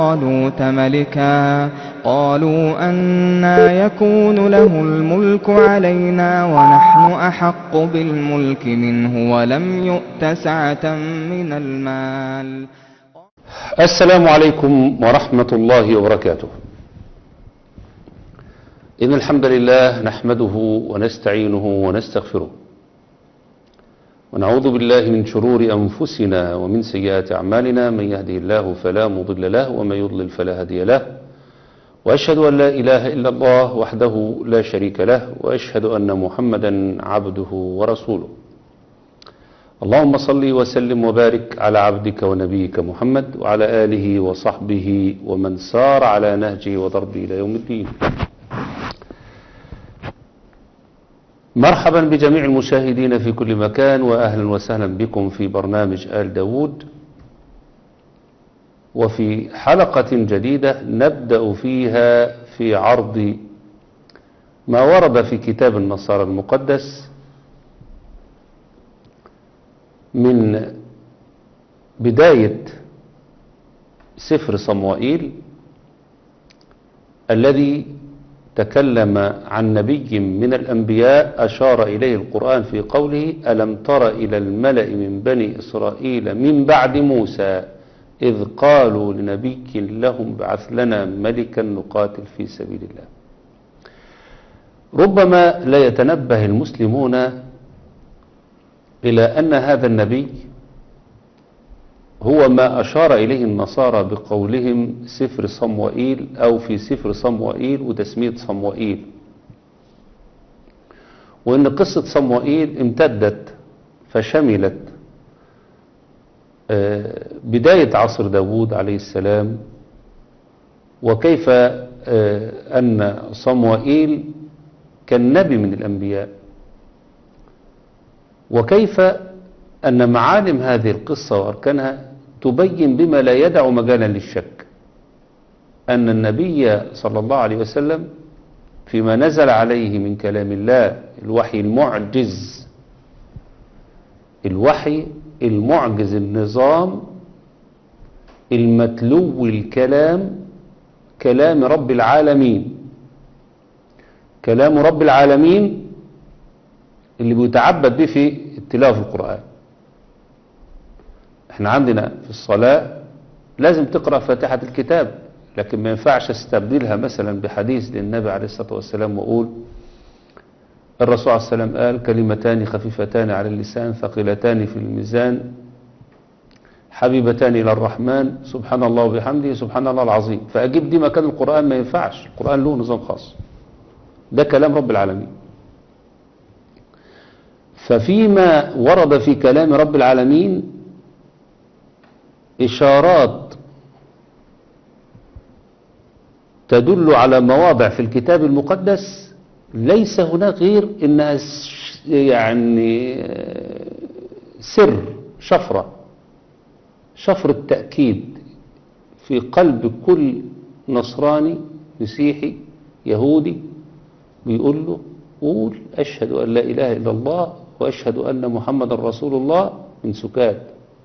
طالوت ملكا قالوا أنا يكون له الملك علينا ونحن أحق بالملك منه ولم يؤت سعة من المال السلام عليكم ورحمة الله وبركاته إن الحمد لله نحمده ونستعينه ونستغفره ونعوذ بالله من شرور أنفسنا ومن سيئات أعمالنا من يهده الله فلا مضل له ومن يضلل فلا هادي له وأشهد أن لا إله إلا الله وحده لا شريك له وأشهد أن محمدا عبده ورسوله اللهم صل وسلم وبارك على عبدك ونبيك محمد وعلى آله وصحبه ومن سار على نهجه وضربه إلى يوم الدين مرحبا بجميع المشاهدين في كل مكان وأهلا وسهلا بكم في برنامج آل داود وفي حلقة جديدة نبدأ فيها في عرض ما ورد في كتاب النصارى المقدس من بداية سفر صموئيل الذي تكلم عن نبي من الأنبياء أشار إليه القرآن في قوله ألم تر إلى الملأ من بني إسرائيل من بعد موسى إذ قالوا لنبي لهم بعث لنا ملكا نقاتل في سبيل الله ربما لا يتنبه المسلمون إلى أن هذا النبي هو ما أشار إليه النصارى بقولهم سفر صموئيل أو في سفر صموئيل وتسمية صموئيل وإن قصة صموئيل امتدت فشملت بداية عصر داوود عليه السلام وكيف أن صموئيل كان نبي من الأنبياء وكيف أن معالم هذه القصة وأركانها تبين بما لا يدع مجالا للشك أن النبي صلى الله عليه وسلم فيما نزل عليه من كلام الله الوحي المعجز الوحي المعجز النظام المتلو الكلام كلام رب العالمين كلام رب العالمين اللي بيتعبد به في التلاوة في القرآن احنا عندنا في الصلاة لازم تقرأ فاتحة الكتاب لكن ما ينفعش استبدلها مثلا بحديث للنبي عليه الصلاة والسلام وأقول الرسول عليه السلام قال كلمتان خفيفتان على اللسان ثقيلتان في الميزان حبيبتان إلى الرحمن سبحان الله وبحمده سبحان الله العظيم فأجيب دي مكان القرآن ما ينفعش القرآن له نظام خاص ده كلام رب العالمين ففيما ورد في كلام رب العالمين إشارات تدل على مواضع في الكتاب المقدس ليس هناك غير إنها يعني سر شفرة شفرة تأكيد في قلب كل نصراني مسيحي يهودي بيقول له قول أشهد أن لا إله إلا الله وأشهد أن محمد رسول الله من سكات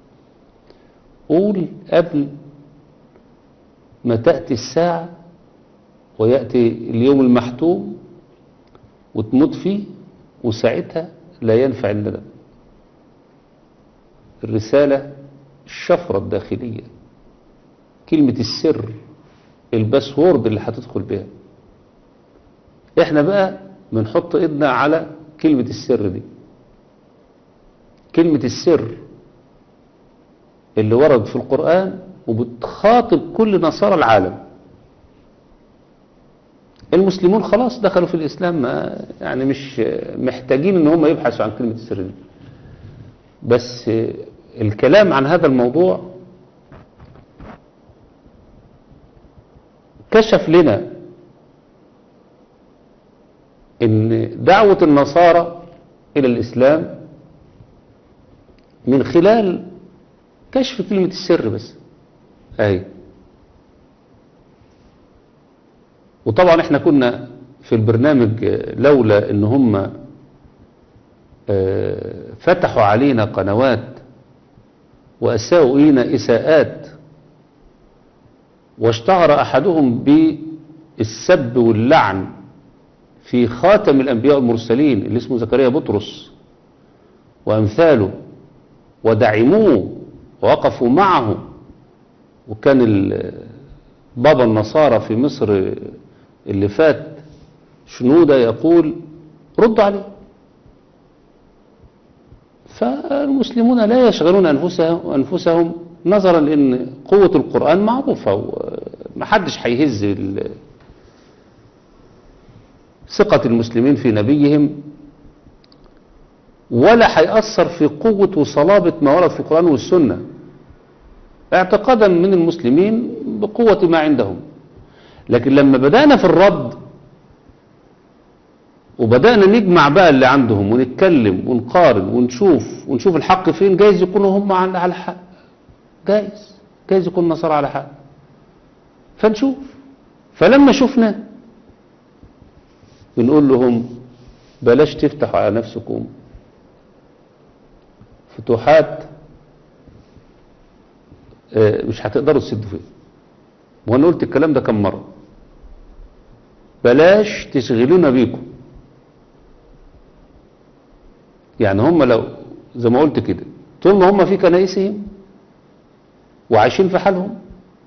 قول قبل ما تأتي الساعة ويأتي اليوم المحتوم وتموت فيه وساعتها لا ينفع الندم الرسالة الشفرة الداخلية كلمة السر الباسورد اللي هتدخل بها احنا بقى بنحط ايدنا على كلمة السر دي كلمة السر اللي ورد في القرآن وبتخاطب كل نصارى العالم المسلمون خلاص دخلوا في الإسلام يعني مش محتاجين ان هم يبحثوا عن كلمة السر دي بس الكلام عن هذا الموضوع كشف لنا ان دعوة النصارى الى الاسلام من خلال كشف كلمة السر بس اهي وطبعا احنا كنا في البرنامج لولا ان هم فتحوا علينا قنوات وأساءوا إلينا إساءات واشتهر أحدهم بالسب واللعن في خاتم الأنبياء المرسلين اللي اسمه زكريا بطرس وأمثاله ودعموه ووقفوا معه وكان ال- بابا النصارى في مصر اللي فات شنودة يقول ردوا عليه فالمسلمون لا يشغلون أنفسهم, أنفسهم نظرا لأن قوة القرآن معروفة ومحدش هيهز ال- ثقة المسلمين في نبيهم ولا هيأثر في قوة وصلابة ما ورد في القرآن والسنة اعتقادا من المسلمين بقوة ما عندهم لكن لما بدأنا في الرد وبدأنا نجمع بقى اللي عندهم ونتكلم ونقارن ونشوف ونشوف الحق فين جايز يكونوا هم على على حق جايز جايز يكون النصارى على حق فنشوف فلما شفنا بنقول لهم بلاش تفتحوا على نفسكم فتوحات آه، مش هتقدروا تسدوا فيها وانا قلت الكلام ده كم مرة بلاش تشغلونا بيكم يعني هم لو زي ما قلت كده طول ما هم في كنائسهم وعايشين في حالهم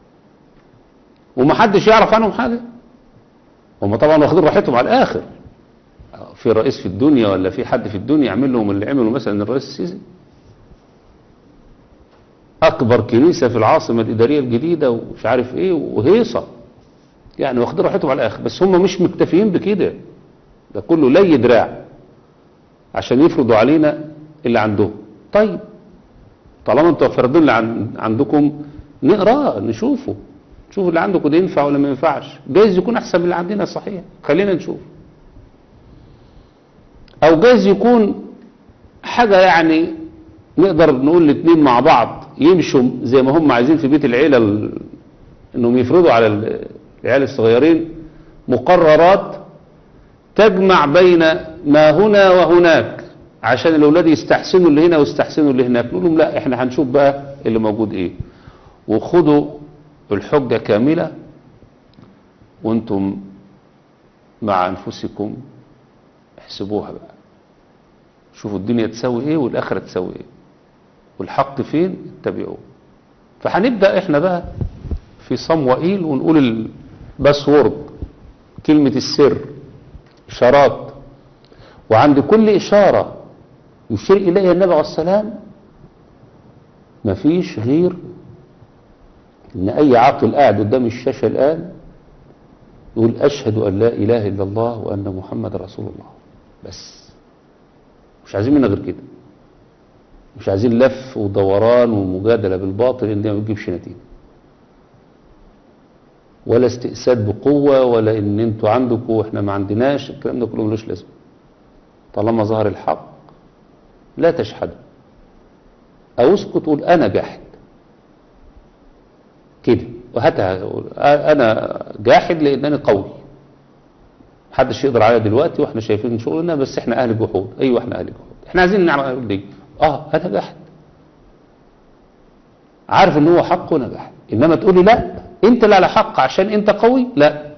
ومحدش يعرف عنهم حاجة هم طبعا واخدين راحتهم على الآخر في رئيس في الدنيا ولا في حد في الدنيا يعمل لهم اللي عمله مثلا الرئيس السيسي أكبر كنيسة في العاصمة الإدارية الجديدة ومش عارف إيه وهيصة يعني واخدين راحتهم على الآخر بس هم مش مكتفيين بكده ده كله لي دراع عشان يفرضوا علينا اللي عندهم طيب طالما انتوا فرضين اللي عن- عندكم نقراه نشوفه نشوف اللي عندكم ده ينفع ولا ما ينفعش جايز يكون احسن من اللي عندنا صحيح خلينا نشوف او جايز يكون حاجة يعني نقدر نقول الاثنين مع بعض يمشوا زي ما هم عايزين في بيت العيلة ال- انهم يفرضوا على ال- العيال الصغيرين مقررات تجمع بين ما هنا وهناك عشان الاولاد يستحسنوا اللي هنا ويستحسنوا اللي هناك نقول لهم لا احنا هنشوف بقى اللي موجود ايه وخدوا الحجة كاملة وانتم مع انفسكم احسبوها بقى شوفوا الدنيا تساوي ايه والاخرة تساوي ايه والحق فين اتبعوه فهنبدأ احنا بقى في صموئيل ونقول الباسورد كلمة السر إشارات وعند كل إشارة يشير إليها النبي عليه السلام مفيش غير إن أي عاقل قاعد قدام الشاشة الآن يقول أشهد أن لا إله إلا الله وأن محمد رسول الله بس مش عايزين منها غير كده مش عايزين لف ودوران ومجادلة بالباطل إن دي ما بتجيبش نتيجة ولا استئساد بقوة ولا ان انتوا عندكم واحنا ما عندناش الكلام ده كله ملوش لازمه طالما ظهر الحق لا تشحدوا او اسكت قول انا جاحد كده وهاتها انا جاحد لانني قوي محدش يقدر عليا دلوقتي واحنا شايفين شغلنا بس احنا اهل جحود ايوه احنا اهل جحود احنا عايزين نعمل دي اه انا جاحد عارف ان هو حق وانا جاحد انما تقولي لا انت لا على حق عشان انت قوي لا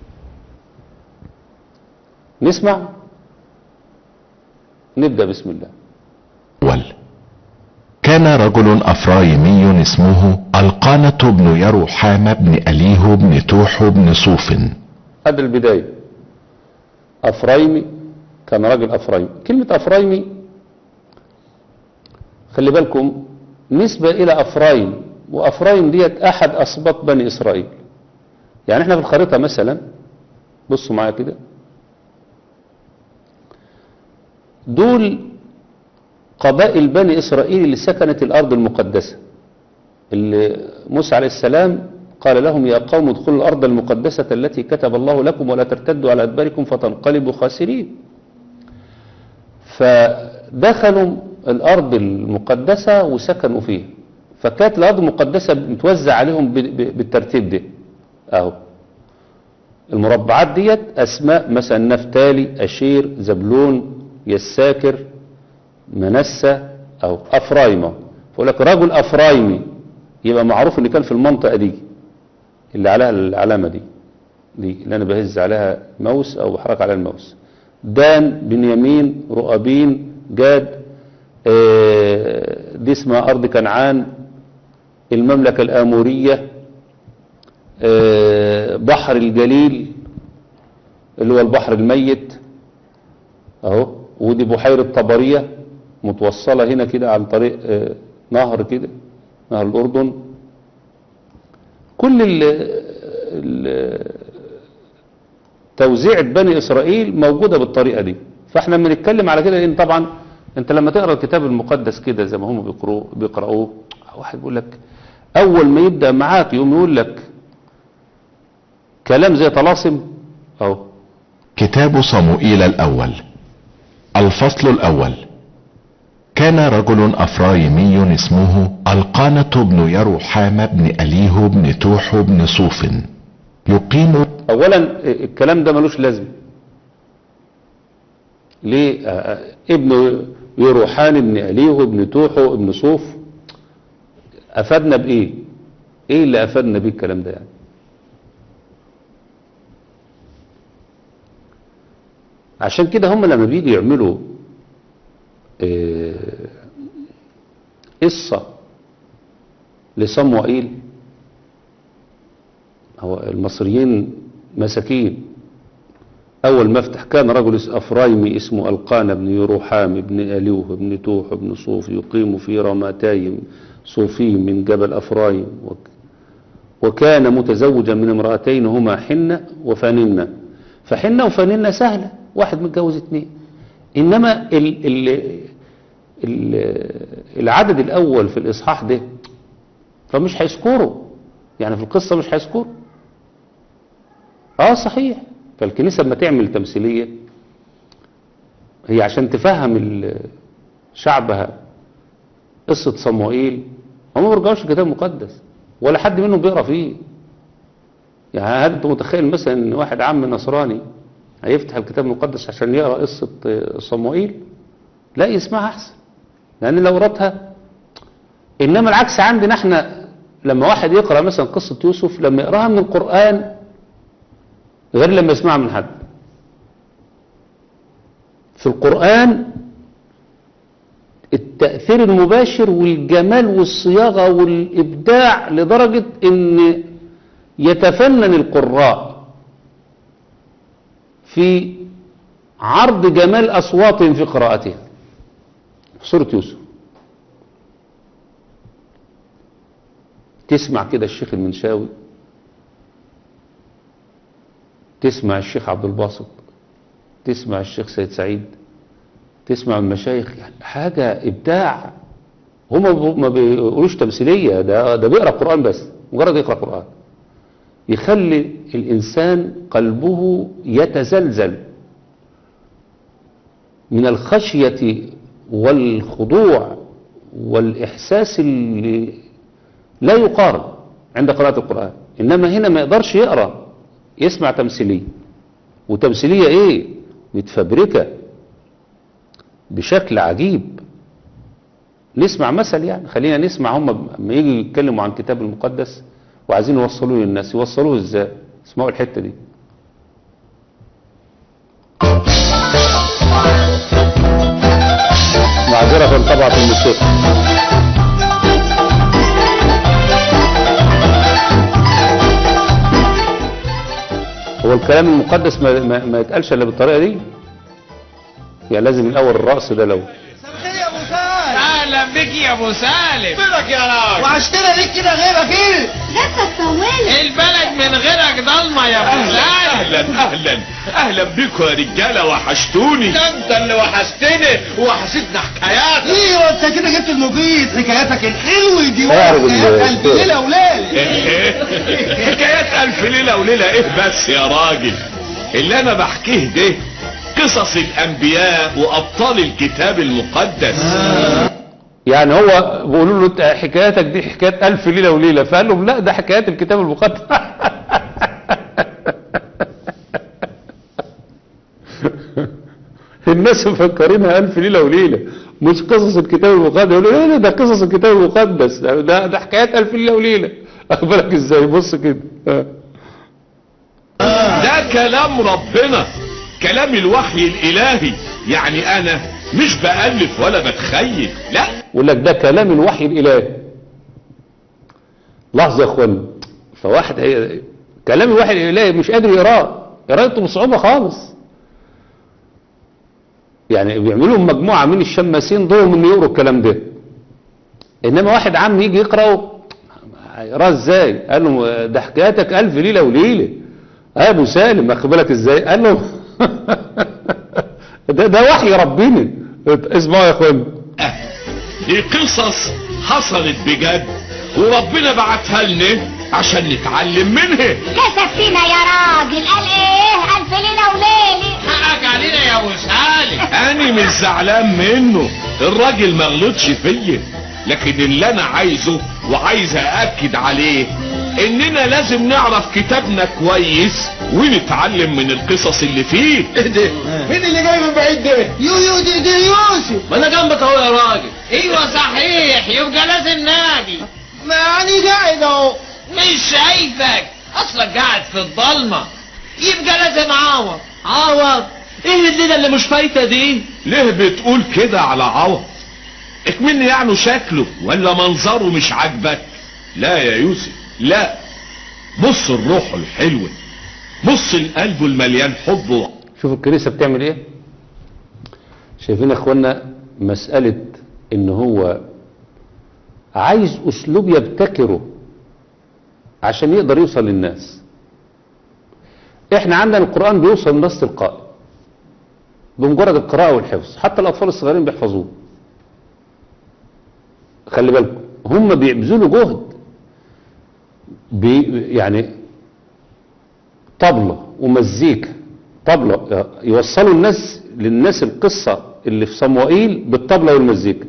نسمع نبدأ بسم الله الأول كان رجل أفرايمي اسمه القانة بن يروحام بن أليه بن توح بن صوف هذا البداية أفرايمي كان راجل أفرايمي كلمة أفرايمي خلي بالكم نسبة إلى أفرايم وأفرايم ديت أحد أسباط بني إسرائيل يعني احنا في الخريطة مثلا بصوا معايا كده دول قبائل بني إسرائيل اللي سكنت الأرض المقدسة اللي موسى عليه السلام قال لهم يا قوم ادخلوا الأرض المقدسة التي كتب الله لكم ولا ترتدوا على أدباركم فتنقلبوا خاسرين فدخلوا الأرض المقدسة وسكنوا فيها فكانت الأرض المقدسة متوزع عليهم ب- ب- بالترتيب ده أهو المربعات ديت أسماء مثلا نفتالي أشير زبلون يساكر منسى أو أفرايمة فيقول لك رجل أفرايمي يبقى معروف إن كان في المنطقة دي اللي عليها العلامة دي دي اللي أنا بهز عليها ماوس أو بحرك عليها الماوس دان بنيامين رؤابين جاد آه، دي اسمها أرض كنعان المملكة الآمورية آه، بحر الجليل اللي هو البحر الميت اهو ودي بحيرة طبرية متوصلة هنا كده عن طريق آه، نهر كده نهر الأردن كل ال ال توزيع بني إسرائيل موجودة بالطريقة دي فاحنا بنتكلم على كده لأن طبعا انت لما تقرأ الكتاب المقدس كده زي ما هم بيقرأوه بيقرأوه واحد بيقول لك أول ما يبدأ معاك يقوم يقول لك كلام زي طلاسم أهو كتاب صموئيل الأول الفصل الأول كان رجل أفرايمي اسمه القانة بن يروحام بن أليه بن توح بن صوف يقيم اولا الكلام ده ملوش لازمه ليه آه، آه، ابن يروحان ابن اليه ابن توحو ابن صوف افادنا بايه ايه اللي افادنا بيه الكلام ده يعني عشان كده هم لما بيجي يعملوا آه، قصة لصموئيل هو المصريين مساكين أول ما افتح كان رجل اس- أفرايمي اسمه القان بن يروحام بن أليوه بن توح بن صوف يقيم في رماتايم صوفي من جبل أفرايم وك- وكان متزوجا من امرأتين هما حنة وفننة فحنة وفننة سهلة واحد متجوز اتنين إنما ال ال ال العدد الأول في الإصحاح ده فمش هيذكره يعني في القصة مش هيذكره اه صحيح فالكنيسة لما تعمل تمثيلية هي عشان تفهم ال- شعبها قصة صموئيل هم ما بيرجعوش الكتاب المقدس ولا حد منهم بيقرا فيه يعني هل انت متخيل مثلا ان واحد عم نصراني هيفتح الكتاب المقدس عشان يقرا قصة آه، صموئيل لا يسمعها احسن لان لو قراتها انما العكس عندنا احنا لما واحد يقرا مثلا قصة يوسف لما يقراها من القرآن غير لما يسمعها من حد في القرآن التأثير المباشر والجمال والصياغة والإبداع لدرجة ان يتفنن القراء في عرض جمال أصواتهم في قراءتهم في سورة يوسف تسمع كده الشيخ المنشاوي تسمع الشيخ عبد الباسط تسمع الشيخ سيد سعيد تسمع المشايخ يعني حاجة إبداع هما ما بيقولوش تمثيلية ده ده بيقرأ قرآن بس مجرد يقرأ قرآن يخلي الإنسان قلبه يتزلزل من الخشية والخضوع والإحساس اللي لا يقارن عند قراءة القرآن إنما هنا ما يقدرش يقرأ يسمع تمثيلية وتمثيلية إيه متفبركة بشكل عجيب نسمع مثل يعني خلينا نسمع هم لما يجي يتكلموا عن الكتاب المقدس وعايزين يوصلوه للناس يوصلوه ازاي اسمعوا الحتة دي معذرة طبعا في الموسيقى هو الكلام المقدس ما, ما, ما يتقالش الا بالطريقة دي يعني لازم الاول الرأس ده لو خير يا ابو سالم اهلا بك يا ابو سالم فينك يا راجل وعشتنا ليك كده غيرك ايه لسه الصوالح البلد من غيرك ضلمه يا ابو سالم اهلا اهلا اهلا بكم يا رجاله وحشتوني ده انت اللي وحشتني وحشتنا حكايات ايوه انت كده جبت المفيد حكاياتك الحلوه دي اعرض وحكايات ال- قلب ليله وليله حكايات الف ليله وليله ايه بس يا راجل اللي انا بحكيه ده قصص الانبياء وابطال الكتاب المقدس يعني هو بيقولوا له انت حكاياتك دي حكايات ألف ليلة وليلة فقال لهم لا ده حكايات الكتاب المقدس الناس مفكرينها ألف ليلة وليلة مش قصص الكتاب المقدس يقولوا لا لا ده قصص الكتاب المقدس ده ده حكايات ألف ليلة وليلة اخبرك ازاي بص كده آه. ده كلام ربنا كلام الوحي الالهي يعني انا مش بألف ولا بتخيل لا يقول لك ده كلام الوحي الالهي لحظه يا اخوان فواحد هي كلام الوحي الالهي مش قادر يقراه قراءته بصعوبه خالص يعني بيعملوا مجموعه من الشماسين دول من يقروا الكلام ده انما واحد عام يجي يقراه يقراه ازاي قال له ده حكايتك الف ليله وليله يا ابو سالم اخد بالك ازاي قال له ده ده وحي ربنا اسمعوا يا اخوان دي قصص حصلت بجد وربنا بعتها لنا عشان نتعلم منها كسب فينا يا راجل قال ايه الف ليله وليله حقك علينا يا ابو سالم انا مش زعلان منه الراجل ما غلطش فيا لكن اللي انا عايزه وعايز ااكد عليه اننا لازم نعرف كتابنا كويس ونتعلم من القصص اللي فيه ايه ده مين اللي جاي من بعيد ده يو يو دي دي يوسف ما انا جنبك اهو يا راجل ايوه صحيح يبقى لازم ناجي ما يعني قاعد اهو مش شايفك اصلك قاعد في الضلمه يبقى لازم اعوض عوض ايه الليله اللي مش فايته دي ليه بتقول كده على عوض اكمني يعني شكله ولا منظره مش عاجبك لا يا يوسف لا بص الروح الحلوة بص القلب المليان حب شوف الكنيسة بتعمل ايه شايفين يا اخوانا مسألة ان هو عايز اسلوب يبتكره عشان يقدر يوصل للناس احنا عندنا القرآن بيوصل للناس تلقائي بمجرد القراءة والحفظ حتى الاطفال الصغيرين بيحفظوه خلي بالكم هم بيبذلوا جهد بي يعني طبلة ومزيكا طبلة يوصلوا الناس للناس القصة اللي في صموئيل بالطبلة والمزيكا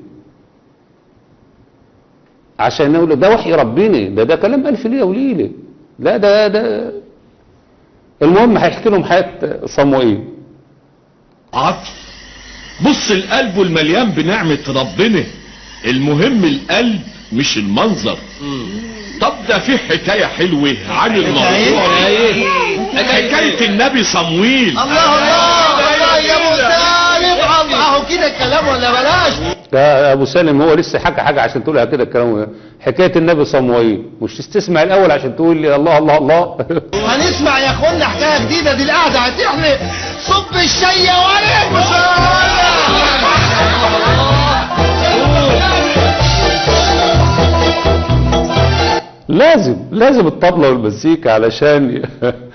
عشان يقولوا ده وحي ربنا ده ده كلام ألف ليلة وليلة لا ده ده المهم هيحكي لهم حياة صموئيل عطف بص القلب المليان بنعمة ربنا المهم القلب مش المنظر طب ده في حكاية حلوة عن الموضوع حكاية النبي صمويل الله الله الله يا ابو سالم الله اهو كده الكلام ولا بلاش ده ابو سالم هو لسه حكى حاجه عشان تقولها كده الكلام ده. حكايه النبي صموئيل مش تستسمع الاول عشان تقول لي الله الله الله هنسمع يا اخوانا حكايه جديده دي القعده هتحلي صب الشاي يا ولد لازم لازم الطبلة والمزيكا علشان ي-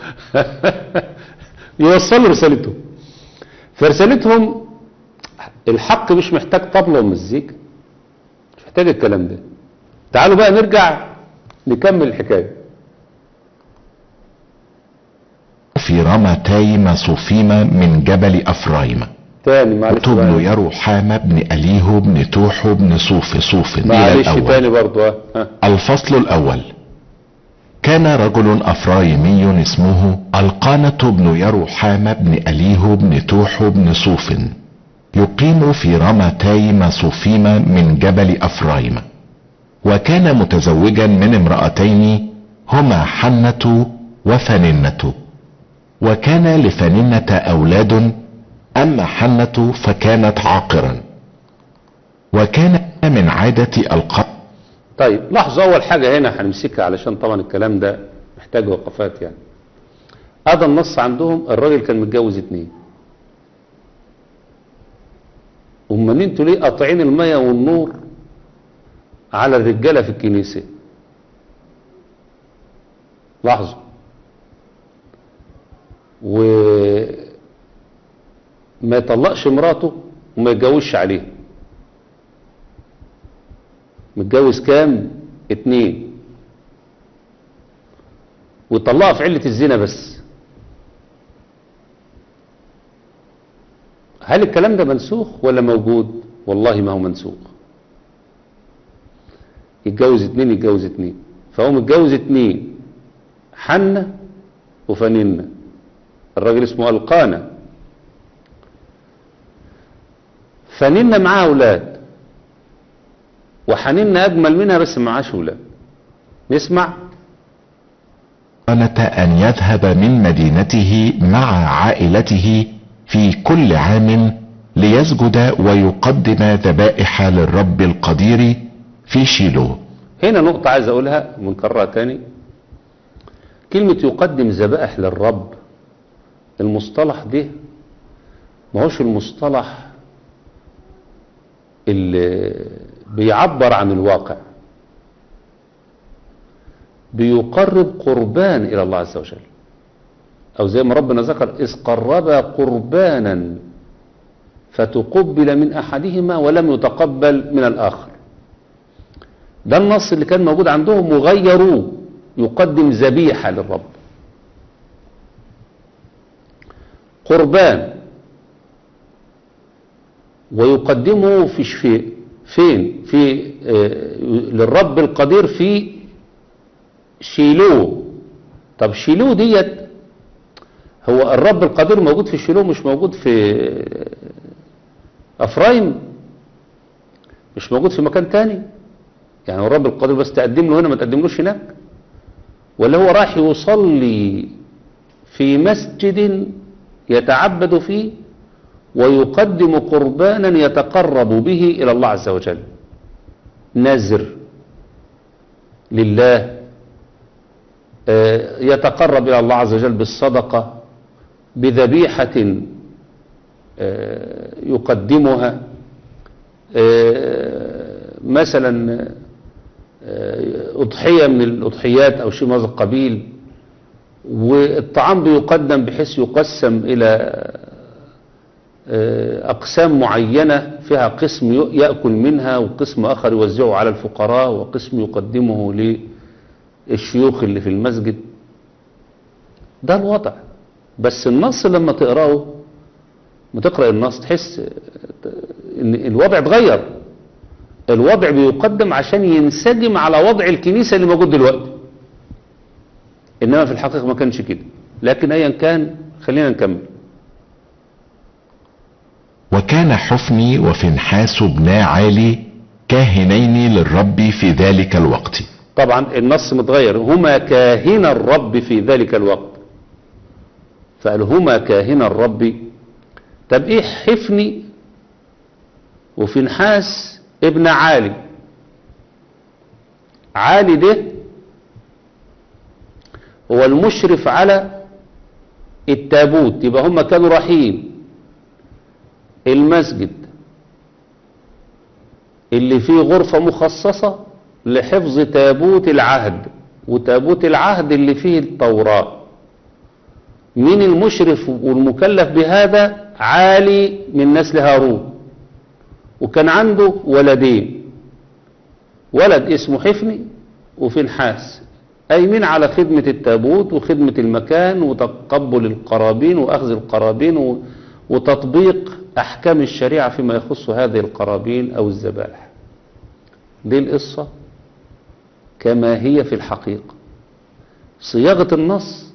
يوصلوا رسالتهم فرسالتهم الحق مش محتاج طبلة ومزيكا مش محتاج الكلام ده تعالوا بقى نرجع نكمل الحكاية في رمتايم صوفيما من جبل أفرايم تاني معلش تبن بقى. يروحام بن أليه بن توح بن صوف صوف إلى معلش الأول تاني برضو ها. ها. الفصل الأول كان رجل أفرايمي اسمه القانة بن يروحام بن أليه بن توح بن صوف يقيم في رمتايم صوفيم من جبل أفرايم وكان متزوجا من امرأتين هما حنة وفننة وكان لفننة أولاد أما حنة فكانت عاقرا وكان من عادة القرن طيب لاحظوا اول حاجة هنا هنمسكها علشان طبعا الكلام ده محتاج وقفات يعني هذا النص عندهم الراجل كان متجوز اتنين امال انتوا ليه قاطعين المية والنور على الرجالة في الكنيسة لاحظوا وما يطلقش مراته وما يتجوزش عليها متجوز كام اتنين وطلقها في علة الزنا بس هل الكلام ده منسوخ ولا موجود والله ما هو منسوخ يتجوز اتنين يتجوز اتنين فهو متجوز اتنين حنة وفننة الراجل اسمه القانة فننة معاها اولاد وحنين أجمل منها بس معاش ولاد نسمع أن يذهب من مدينته مع عائلته في كل عام ليسجد ويقدم ذبائح للرب القدير في شيلو هنا نقطة عايز أقولها ونكررها تاني كلمة يقدم ذبائح للرب المصطلح ده ما هوش المصطلح اللي بيعبر عن الواقع بيقرب قربان إلى الله عز وجل أو زي ما ربنا ذكر إذ قربا قربانا فتقبل من أحدهما ولم يتقبل من الآخر ده النص اللي كان موجود عندهم وغيروه يقدم ذبيحة للرب قربان ويقدمه في شفاء فين في آه للرب القدير في شيلو طب شيلو ديت هو الرب القدير موجود في شيلو مش موجود في افرايم مش موجود في مكان تاني يعني هو الرب القدير بس تقدم له هنا ما تقدملوش هناك ولا هو راح يصلي في مسجد يتعبد فيه ويقدم قربانا يتقرب به إلى الله عز وجل نذر لله يتقرب إلى الله عز وجل بالصدقة بذبيحة يقدمها مثلا أضحية من الأضحيات أو شيء من هذا القبيل والطعام بيقدم بحيث يقسم إلى أقسام معينة فيها قسم يأكل منها وقسم آخر يوزعه على الفقراء وقسم يقدمه للشيوخ اللي في المسجد ده الوضع بس النص لما تقرأه ما تقرأ النص تحس ان الوضع اتغير الوضع بيقدم عشان ينسجم على وضع الكنيسة اللي موجود دلوقتي انما في الحقيقة ما كانش كده لكن ايا كان خلينا نكمل وكان حفني وفنحاس بنا عالي كاهنين للرب في ذلك الوقت طبعا النص متغير هما كاهن الرب في ذلك الوقت فقال هما كاهن الرب طب ايه حفني وفنحاس ابن عالي عالي ده هو المشرف على التابوت يبقى هم كانوا رايحين المسجد اللي فيه غرفة مخصصة لحفظ تابوت العهد وتابوت العهد اللي فيه التوراة مين المشرف والمكلف بهذا عالي من نسل هارون وكان عنده ولدين ولد اسمه حفني وفنحاس قايمين على خدمة التابوت وخدمة المكان وتقبل القرابين وأخذ القرابين وتطبيق أحكام الشريعة فيما يخص هذه القرابين أو الذبائح دي القصة كما هي في الحقيقة صياغة النص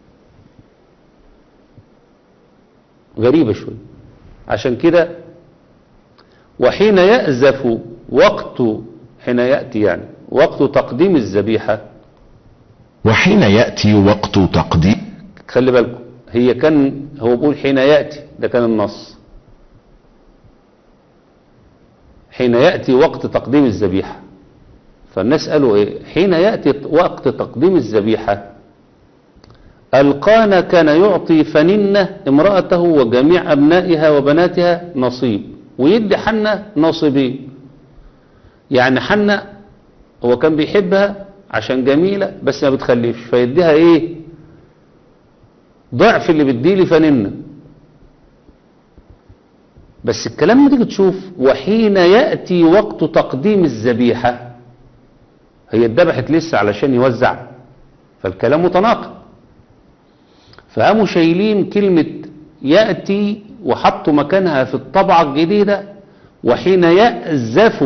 غريبة شوي عشان كده وحين يأزف وقت حين يأتي يعني وقت تقديم الذبيحة وحين يأتي وقت تقديم خلي بالكم هي كان هو بيقول حين يأتي ده كان النص حين يأتي وقت تقديم الذبيحة فالناس قالوا ايه حين يأتي وقت تقديم الذبيحة القانا كان يعطي فننة امرأته وجميع أبنائها وبناتها نصيب ويدي حنة نصيبين يعني حنة هو كان بيحبها عشان جميلة بس ما بتخلفش فيديها ايه ضعف اللي بتديلي فننة بس الكلام ما تيجي تشوف وحين يأتي وقت تقديم الذبيحة هي اتذبحت لسه علشان يوزع فالكلام متناقض فقاموا شايلين كلمة يأتي وحطوا مكانها في الطبعة الجديدة وحين يأزف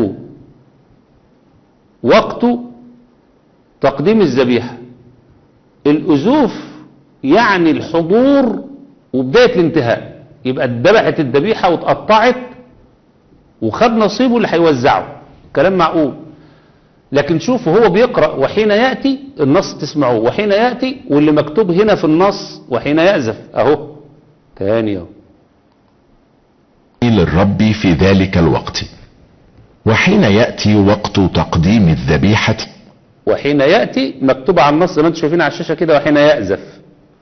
وقت تقديم الذبيحة الأزوف يعني الحضور وبداية الانتهاء يبقى اتذبحت الذبيحة واتقطعت وخد نصيبه اللي هيوزعه كلام معقول لكن شوفوا هو بيقرأ وحين يأتي النص تسمعوه وحين يأتي واللي مكتوب هنا في النص وحين يأزف اهو تاني اهو للرب في ذلك الوقت وحين يأتي وقت تقديم الذبيحة وحين يأتي مكتوب على النص زي ما انتم شايفين على الشاشة كده وحين يأزف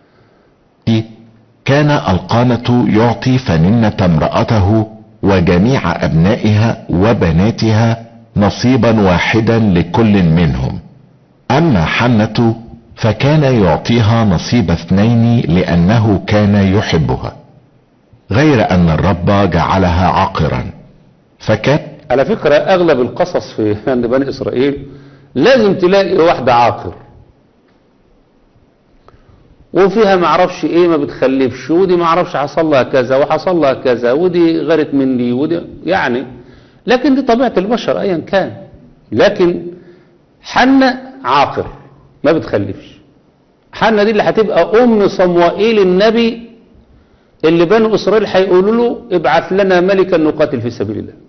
كان القانة يعطي فننة امرأته وجميع أبنائها وبناتها نصيبا واحدا لكل منهم أما حنة فكان يعطيها نصيب اثنين لأنه كان يحبها غير أن الرب جعلها عاقرا فكان على فكرة اغلب القصص في عند بني اسرائيل لازم تلاقي واحدة عاقر وفيها معرفش ايه ما بتخلفش ودي معرفش حصل لها كذا وحصل لها كذا ودي غيرت من دي ودي يعني لكن دي طبيعة البشر ايا كان لكن حنة عاقر ما بتخلفش حنة دي اللي هتبقى ام صموئيل النبي اللي بنو اسرائيل هيقولوا له ابعث لنا ملكا نقاتل في سبيل الله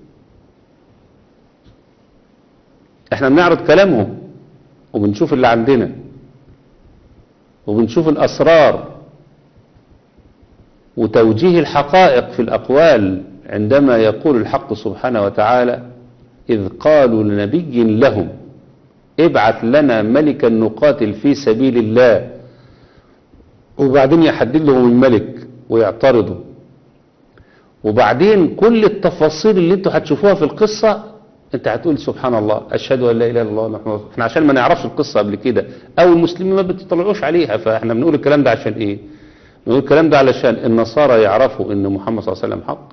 احنا بنعرض كلامهم وبنشوف اللي عندنا وبنشوف الأسرار وتوجيه الحقائق في الأقوال عندما يقول الحق سبحانه وتعالى إذ قالوا لنبي لهم ابعث لنا ملكا نقاتل في سبيل الله وبعدين يحدد لهم الملك ويعترضوا وبعدين كل التفاصيل اللي انتوا هتشوفوها في القصة انت هتقول سبحان الله اشهد ان لا اله الا الله محمد رسول احنا عشان ما نعرفش القصة قبل كده او المسلمين ما بتطلعوش عليها فاحنا بنقول الكلام ده عشان ايه بنقول الكلام ده علشان النصارى يعرفوا ان محمد صلى الله عليه وسلم حق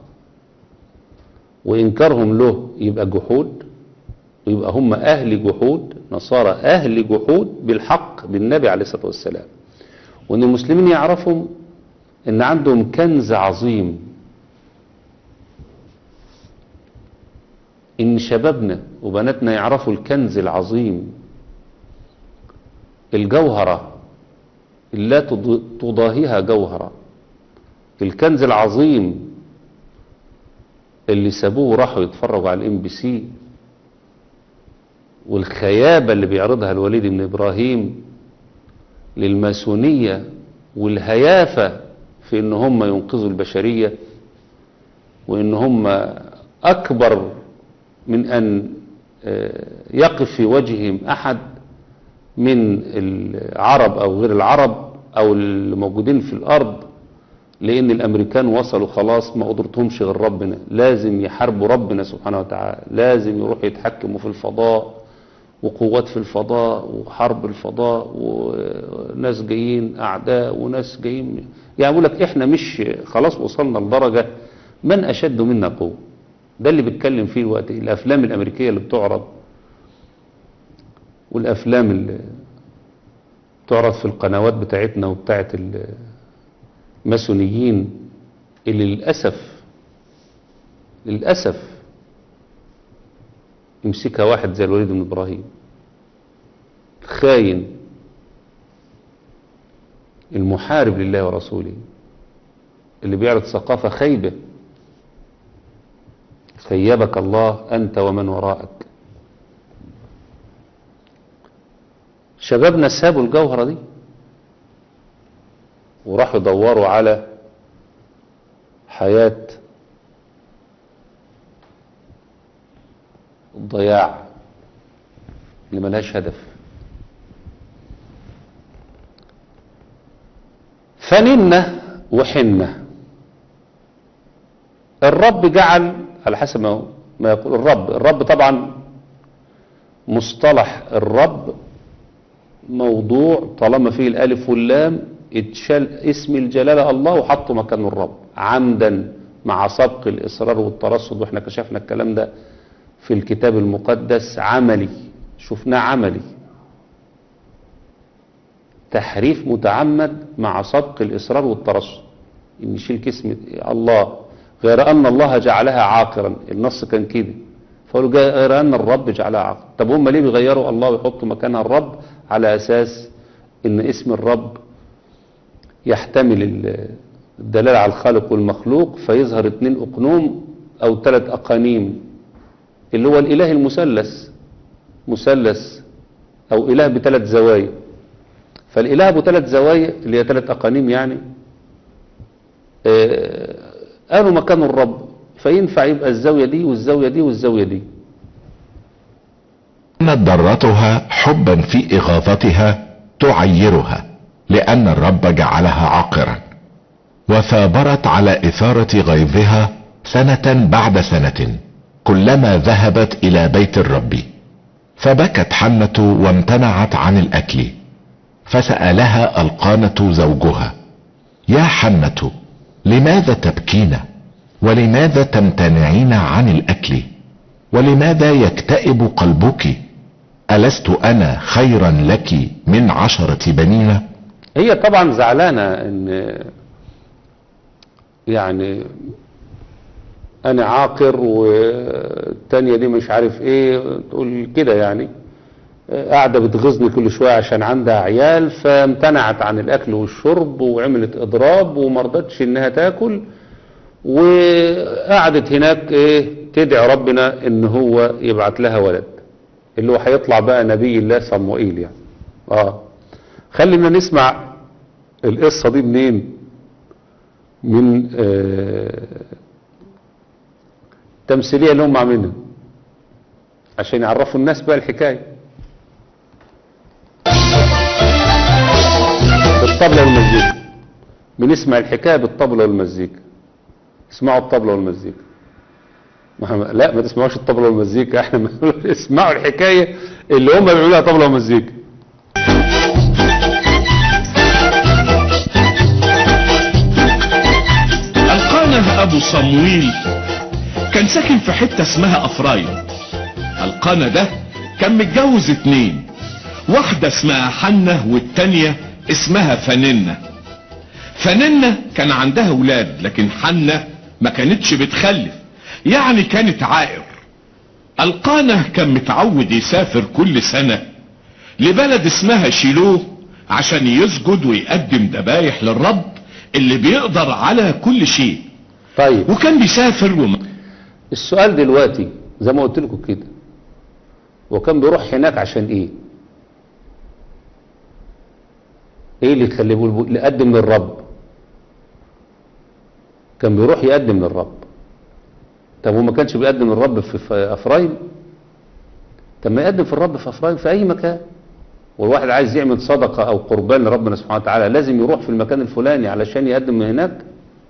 وانكارهم له يبقى جحود ويبقى هم اهل جحود نصارى اهل جحود بالحق بالنبي عليه الصلاة والسلام وان المسلمين يعرفوا ان عندهم كنز عظيم ان شبابنا وبناتنا يعرفوا الكنز العظيم الجوهرة لا تضاهيها جوهرة الكنز العظيم اللي سابوه وراحوا يتفرجوا على الام بي سي والخيابة اللي بيعرضها الوليد بن ابراهيم للماسونية والهيافة في ان هم ينقذوا البشرية وان هم اكبر من أن يقف في وجههم أحد من العرب أو غير العرب أو الموجودين في الأرض لأن الأمريكان وصلوا خلاص ما قدرتهمش غير ربنا لازم يحاربوا ربنا سبحانه وتعالى لازم يروحوا يتحكموا في الفضاء وقوات في الفضاء وحرب الفضاء وناس جايين أعداء وناس جايين يعني بقول لك إحنا مش خلاص وصلنا لدرجة من أشد منا قوة ده اللي بيتكلم فيه الوقت الافلام الامريكيه اللي بتعرض والافلام اللي بتعرض في القنوات بتاعتنا وبتاعت الماسونيين اللي للاسف للاسف يمسكها واحد زي الوليد بن ابراهيم خاين المحارب لله ورسوله اللي بيعرض ثقافه خايبه خيبك الله أنت ومن وراءك شبابنا سابوا الجوهرة دي وراحوا يدوروا على حياة الضياع اللي ملهاش هدف فننة وحنة الرب جعل على حسب ما ما يقول الرب الرب طبعا مصطلح الرب موضوع طالما فيه الالف واللام اتشال اسم الجلالة الله وحطه مكانه الرب عمدا مع سبق الإصرار والترصد واحنا كشفنا الكلام ده في الكتاب المقدس عملي شفناه عملي تحريف متعمد مع سبق الإصرار والترصد إن يشيل كسم الله غير أن الله جعلها عاقرا النص كان كده فقالوا غير أن الرب جعلها عاقرا طب هم ليه بيغيروا الله ويحطوا مكانها الرب على أساس إن اسم الرب يحتمل الدلالة على الخالق والمخلوق فيظهر اتنين أقنوم أو ثلاث أقانيم اللي هو الإله المثلث مثلث او اله بثلاث زوايا فالاله ابو ثلاث زوايا اللي هي ثلاث اقانيم يعني آه، قالوا مكانه الرب فينفع يبقى الزاوية دي والزاوية دي والزاوية دي كانت ضرتها حبا في اغاظتها تعيرها لان الرب جعلها عاقرا وثابرت على اثارة غيظها سنة بعد سنة كلما ذهبت الى بيت الرب فبكت حنة وامتنعت عن الاكل فسألها القانة زوجها يا حنة لماذا تبكين ولماذا تمتنعين عن الاكل ولماذا يكتئب قلبك ألست أنا خيرا لك من عشرة بنين هي طبعا زعلانة ان يعني انا عاقر والتانية دي مش عارف ايه تقول كده يعني قاعدة بتغيظني كل شوية عشان عندها عيال فامتنعت عن الاكل والشرب وعملت اضراب ومرضتش انها تاكل وقعدت هناك ايه تدعي ربنا ان هو يبعت لها ولد اللي هو هيطلع بقى نبي الله صموئيل يعني اه خلينا نسمع القصة دي منين من آه التمثيلية اللي هم عاملينها عشان يعرفوا الناس بقى الحكاية بالطبلة والمزيكا بنسمع الحكاية بالطبلة والمزيكا اسمعوا الطبلة والمزيكا ما لا ما تسمعوش الطبلة والمزيكا احنا بنقول اسمعوا الحكاية اللي هم بيعملوها طبلة ومزيكا القانه ابو صمويل كان ساكن في حتة اسمها افرايم القانه ده كان متجوز اتنين واحدة اسمها حنة والتانية اسمها فننة فننة كان عندها ولاد لكن حنة ما كانتش بتخلف يعني كانت عائر القانه كان متعود يسافر كل سنة لبلد اسمها شيلوه عشان يسجد ويقدم ذبايح للرب اللي بيقدر على كل شيء طيب وكان بيسافر وما السؤال دلوقتي زي ما قلت لكم كده وكان بيروح هناك عشان ايه ايه اللي يخليه يقول يقدم للرب كان بيروح يقدم للرب طب هو ما كانش بيقدم للرب في في افرايم طب ما يقدم في الرب في افرايم في اي مكان والواحد عايز يعمل صدقة او قربان لربنا سبحانه وتعالى لازم يروح في المكان الفلاني علشان يقدم من هناك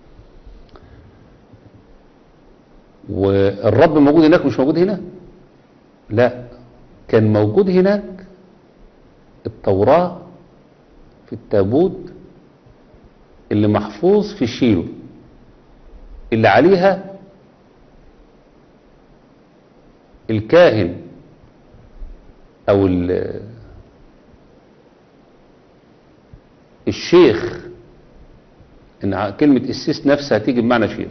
والرب موجود هناك مش موجود هنا لا كان موجود هناك التوراة في التابوت اللي محفوظ في شيلو اللي عليها الكاهن او ال- الشيخ ان ع- كلمة السيس نفسها هتيجي بمعنى شيخ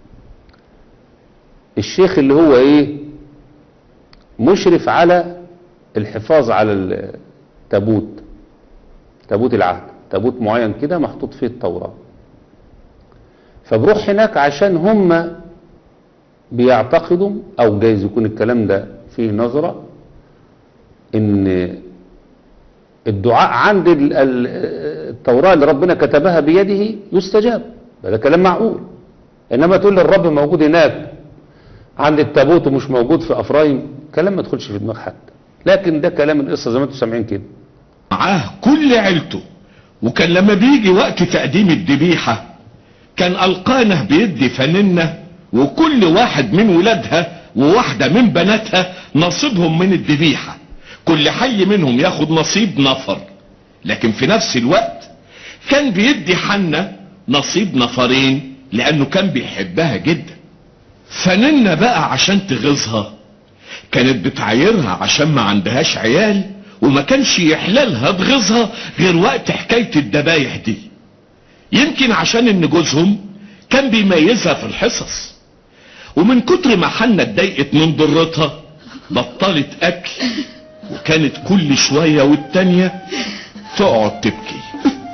الشيخ اللي هو ايه مشرف على الحفاظ على التابوت تابوت العهد تابوت معين كده محطوط فيه التوراة فبروح هناك عشان هم بيعتقدوا او جايز يكون الكلام ده فيه نظرة ان الدعاء عند ال- ال- التوراة اللي ربنا كتبها بيده يستجاب ده كلام معقول انما تقول لي الرب موجود هناك عند التابوت ومش موجود في افرايم كلام ما تدخلش في دماغ حد لكن ده كلام القصه زي ما انتم سامعين كده معاه كل عيلته وكان لما بيجي وقت تقديم الذبيحة كان القانه بيدي فننة وكل واحد من ولادها وواحدة من بناتها نصيبهم من الذبيحة كل حي منهم ياخد نصيب نفر لكن في نفس الوقت كان بيدي حنة نصيب نفرين لانه كان بيحبها جدا فننة بقى عشان تغيظها كانت بتعايرها عشان ما عندهاش عيال وما كانش يحلالها تغيظها غير وقت حكاية الدبايح دي يمكن عشان ان جوزهم كان بيميزها في الحصص ومن كتر ما حنة اتضايقت من ضرتها بطلت اكل وكانت كل شوية والتانية تقعد تبكي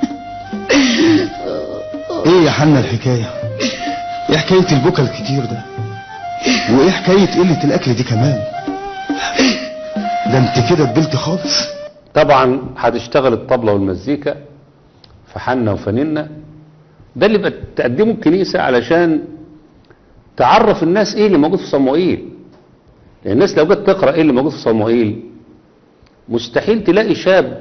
ايه يا حنا الحكاية ايه حكاية البكا الكتير ده وايه حكاية قلة الاكل دي كمان ده انت كده اتبلت خالص طبعا هتشتغل الطبلة والمزيكا فحنا وفننا ده اللي بتقدمه الكنيسة علشان تعرف الناس ايه اللي موجود في صموئيل لان الناس لو جت تقرأ ايه اللي موجود في صموئيل مستحيل تلاقي شاب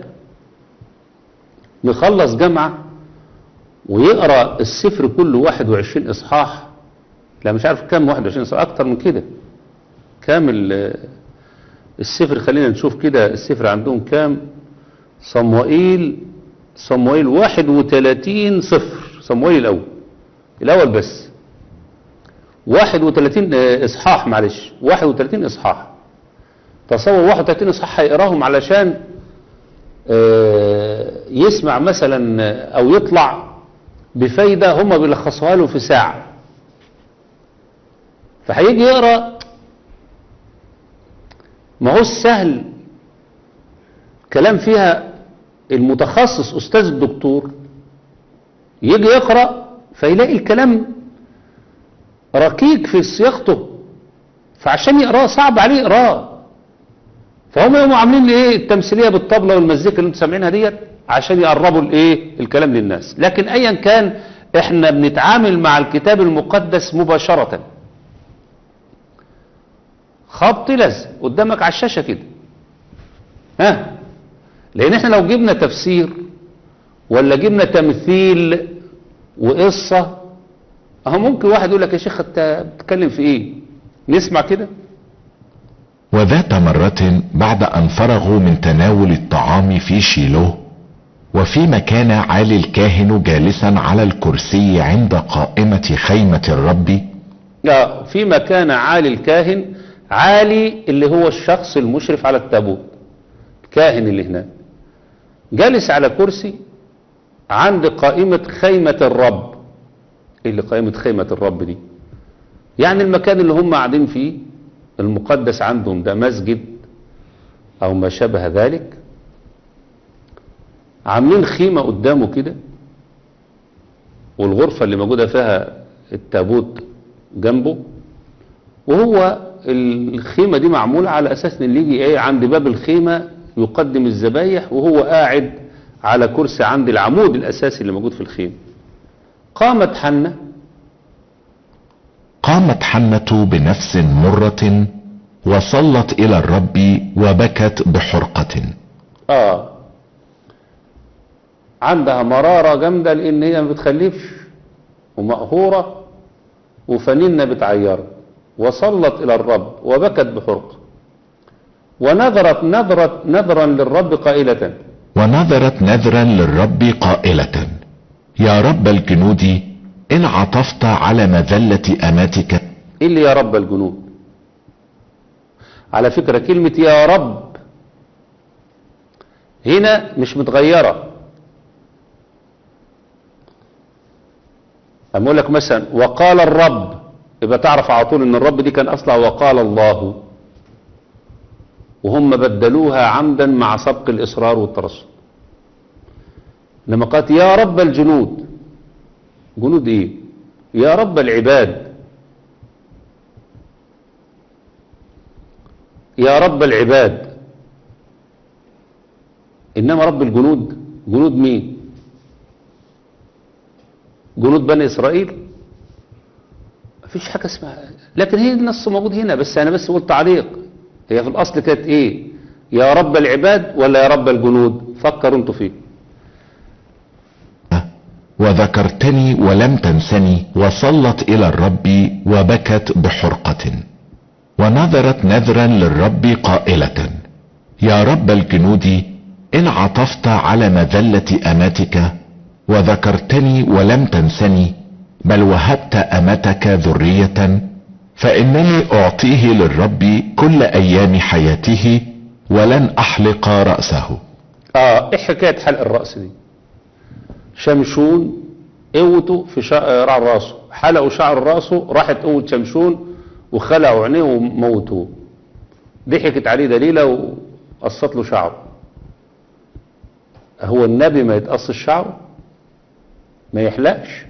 مخلص جامعة ويقرأ السفر كله 21 اصحاح لا مش عارف كام 21 اصحاح اكتر من كده كامل السفر خلينا نشوف كده السفر عندهم كام صموئيل صموئيل 31 صفر صموئيل الاول الاول بس 31 اصحاح معلش 31 اصحاح تصور 31 اصحاح هيقراهم علشان آه، يسمع مثلا او يطلع بفايدة هم بيلخصوها له في ساعة فهيجي يقرأ ما هو السهل كلام فيها المتخصص أستاذ الدكتور يجي يقرأ فيلاقي الكلام ركيك في صياغته فعشان يقراه صعب عليه يقراه فهم يقوموا عاملين ايه التمثيليه بالطبله والمزيكا اللي انتم سامعينها ديت عشان يقربوا الايه الكلام للناس لكن ايا كان احنا بنتعامل مع الكتاب المقدس مباشره خبط لزق قدامك على الشاشه كده ها لان احنا لو جبنا تفسير ولا جبنا تمثيل وقصه اهو ممكن واحد يقول لك يا شيخ انت بتتكلم في ايه نسمع كده وذات مرة بعد أن فرغوا من تناول الطعام في شيلوه وفيما كان عالي الكاهن جالسا على الكرسي عند قائمة خيمة الرب لا فيما كان عالي الكاهن عالي اللي هو الشخص المشرف على التابوت الكاهن اللي هناك جالس على كرسي عند قائمة خيمة الرب ايه اللي قائمة خيمة الرب دي يعني المكان اللي هم قاعدين فيه المقدس عندهم ده مسجد او ما شابه ذلك عاملين خيمة قدامه كده والغرفة اللي موجودة فيها التابوت جنبه وهو الخيمة دي معمولة على اساس ان اللي يجي ايه عند باب الخيمة يقدم الذبايح وهو قاعد على كرسي عند العمود الاساسي اللي موجود في الخيمة قامت حنة قامت حنة بنفس مرة وصلت إلى الرب وبكت بحرقة اه عندها مرارة جامدة لان هي ما بتخلفش ومقهورة وفنينة بتعير وصلت الى الرب وبكت بحرقة ونذرت نذرت نذرا للرب قائلة ونذرت نذرا للرب قائلة يا رب الجنود إن عطفت على مذلة أماتك ايه اللي يا رب الجنود على فكرة كلمة يا رب هنا مش متغيرة أما أقول لك مثلا وقال الرب يبقى تعرف على طول ان الرب دي كان اصلها وقال الله وهم بدلوها عمدا مع سبق الاصرار والترصد لما قالت يا رب الجنود جنود ايه يا رب العباد يا رب العباد انما رب الجنود جنود مين جنود بني اسرائيل مفيش حاجة اسمها لكن هي النص موجود هنا بس انا بس قلت تعليق هي في الاصل كانت ايه يا رب العباد ولا يا رب الجنود فكروا انتوا فيه وذكرتني ولم تنسني وصلت إلى الرب وبكت بحرقة ونذرت نذرا للرب قائلة يا رب الجنود إن عطفت على مذلة أماتك وذكرتني ولم تنسني بل وهبت أمتك ذرية فإنني أعطيه للرب كل أيام حياته ولن أحلق رأسه اه ايه حكاية حلق الرأس دي شمشون قوته في شعر راسه حلقوا شعر راسه راحت قوة شمشون وخلعوا عينيه وموتوه ضحكت عليه دليلة وقصت له شعره هو النبي ما يتقص شعره ما يحلقش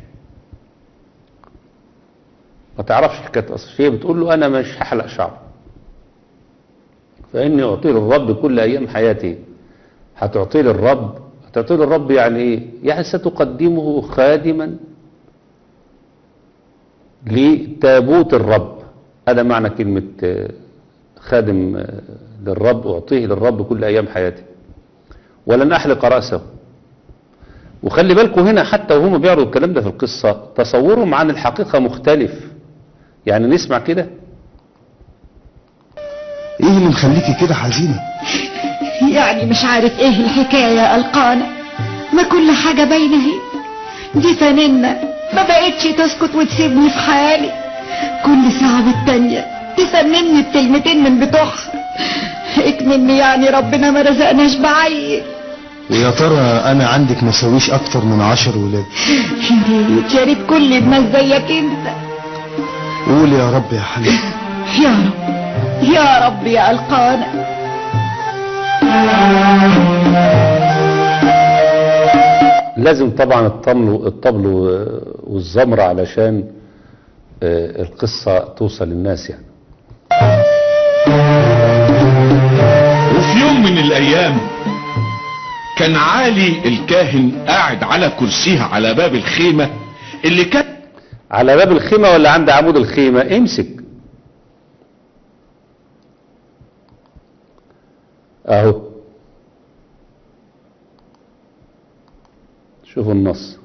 ما تعرفش حكايه قص هي بتقول له انا مش هحلق شعره فإني أعطيه للرب كل أيام حياتي هتعطيه للرب هتعطيه للرب يعني إيه يعني ستقدمه خادما لتابوت الرب هذا معنى كلمة آه، خادم آه، للرب أعطيه للرب كل أيام حياتي ولن أحلق رأسه وخلي بالكم هنا حتى وهم بيعرضوا الكلام ده في القصة تصورهم عن الحقيقة مختلف يعني نسمع كده ايه اللي مخليكي كده حزينة يعني مش عارف ايه الحكاية يا القانة ما كل حاجة باينة اهي دي فنانة ما بقتش تسكت وتسيبني في حالي كل ساعة بالتانية تفنني بكلمتين من بتوعها اكمني يعني ربنا ما رزقناش بعيل ويا ترى انا عندك مساويش اكتر من عشر ولاد يا ريت يا ريت كل الناس زيك انت قول يا رب يا حليم يا رب يا رب يا القانة لازم طبعا الطبل الطبل والزمر علشان آه، القصة توصل للناس يعني وفي يوم من الايام كان عالي الكاهن قاعد على كرسيها على باب الخيمة اللي كان على باب الخيمة ولا عند عمود الخيمة امسك اهو شوفوا النص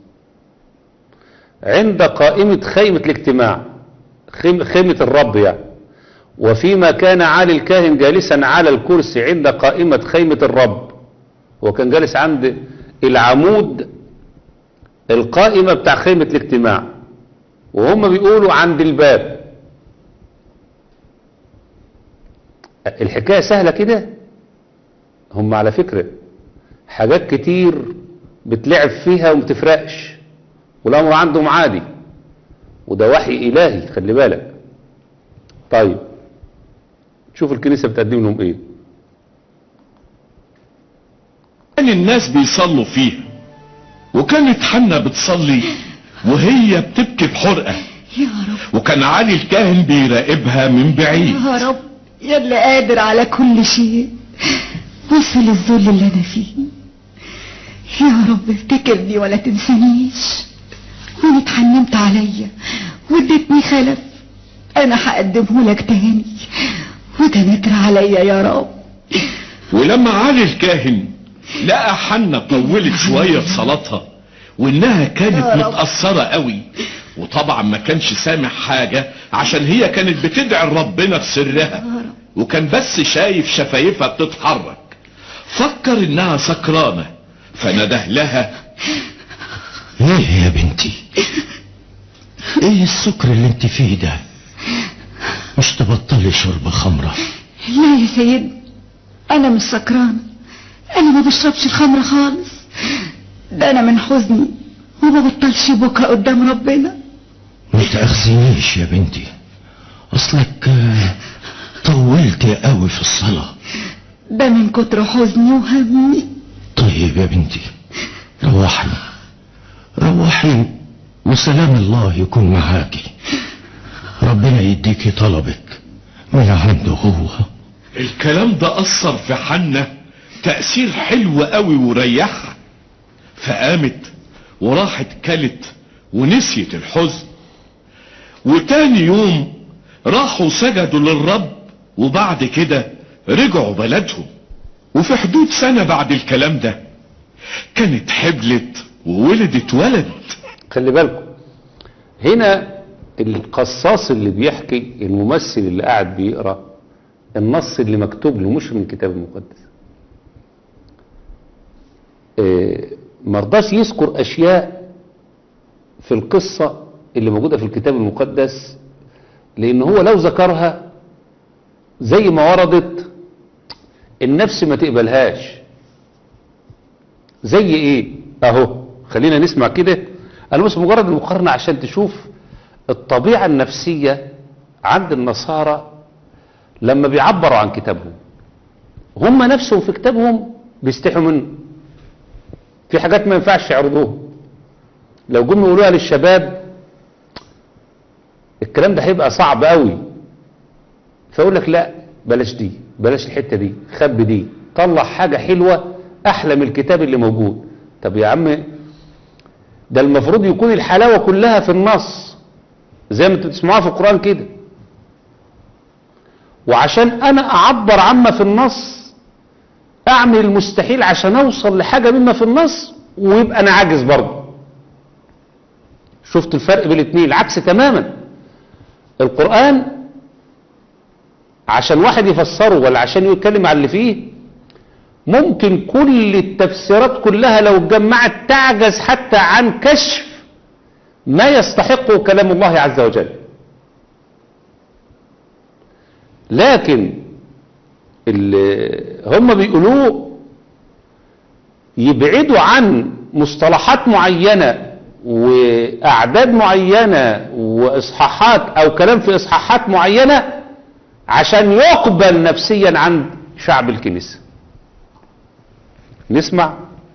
عند قائمة خيمة الاجتماع خيم- خيمة الرب يعني وفيما كان عالي الكاهن جالسا على الكرسي عند قائمة خيمة الرب هو كان جالس عند العمود القائمة بتاع خيمة الاجتماع وهم بيقولوا عند الباب الحكاية سهلة كده هم على فكرة حاجات كتير بتلعب فيها ومتفرقش والأمر عندهم عادي وده وحي إلهي خلي بالك طيب شوف الكنيسة بتقدم لهم ايه كان الناس بيصلوا فيها وكانت حنة بتصلي وهي بتبكي بحرقة يا رب وكان علي الكاهن بيراقبها من بعيد يا رب يا اللي قادر على كل شيء وصل الذل اللي انا فيه يا رب افتكرني ولا تنسانيش وان اتحنمت عليا واديتني خلف انا هقدمه لك تاني وده نكر عليا يا رب ولما علي الكاهن لقى حنة طولت شوية في صلاتها وانها كانت يا رب. متأثرة قوي وطبعا ما كانش سامع حاجة عشان هي كانت بتدعي ربنا في سرها وكان بس شايف شفايفها بتتحرك فكر انها سكرانة فنده لها ايه يا بنتي ايه السكر اللي انت فيه ده مش تبطلي شرب خمرة لا يا سيدي انا مش سكرانة انا ما بشربش الخمر خالص ده انا من حزني وما بطلش بكى قدام ربنا ما تأخذنيش يا بنتي اصلك آه، طولتي قوي في الصلاة ده من كتر حزني وهمي طيب يا بنتي روحي روحي وسلام الله يكون معاكي ربنا يديكي طلبك من عنده هو الكلام ده اثر في حنة تأثير حلو قوي وريحها فقامت وراحت كلت ونسيت الحزن وتاني يوم راحوا سجدوا للرب وبعد كده رجعوا بلدهم وفي حدود سنة بعد الكلام ده كانت حبلت وولدت ولد خلي بالكم هنا القصاص اللي بيحكي الممثل اللي قاعد بيقرا النص اللي مكتوب له مش من الكتاب المقدس آه، مرضاش يذكر اشياء في القصة اللي موجودة في الكتاب المقدس لان هو لو ذكرها زي ما وردت النفس ما تقبلهاش زي ايه اهو خلينا نسمع كده انا بس مجرد المقارنة عشان تشوف الطبيعة النفسية عند النصارى لما بيعبروا عن كتابهم هم نفسهم في كتابهم بيستحوا منه في حاجات ما ينفعش يعرضوها لو جم يقولوها للشباب الكلام ده هيبقى صعب قوي فيقول لك لا بلاش دي بلاش الحتة دي خبي دي طلع حاجة حلوة احلى من الكتاب اللي موجود طب يا عم ده المفروض يكون الحلاوة كلها في النص زي ما انتوا تسمعوها في القرآن كده وعشان انا اعبر عما في النص اعمل المستحيل عشان اوصل لحاجة مما في النص ويبقى انا عاجز برضه شفت الفرق بين الاثنين العكس تماما القرآن عشان واحد يفسره ولا عشان يتكلم على اللي فيه ممكن كل التفسيرات كلها لو اتجمعت تعجز حتى عن كشف ما يستحقه كلام الله عز وجل لكن اللي هم بيقولوه يبعدوا عن مصطلحات معينة وأعداد معينة وإصحاحات أو كلام في إصحاحات معينة عشان يقبل نفسيا عند شعب الكنيسة نسمع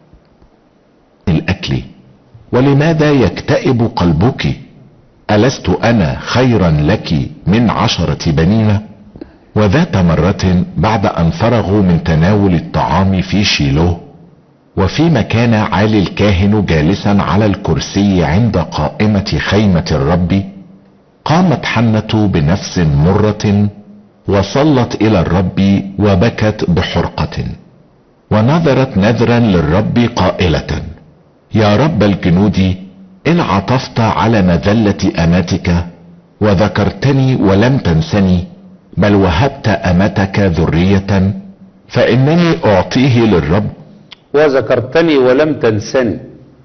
الأكل ولماذا يكتئب قلبك ألست أنا خيرا لك من عشرة بنين وذات مرة بعد أن فرغوا من تناول الطعام في شيلوه وفيما كان عالي الكاهن جالسا على الكرسي عند قائمة خيمة الرب قامت حنة بنفس مرة وصلت إلى الرب وبكت بحرقة ونظرت نذرا للرب قائلة يا رب الجنود إن عطفت على مذلة أماتك وذكرتني ولم تنسني بل وهبت أمتك ذرية فإنني أعطيه للرب وذكرتني ولم تنسني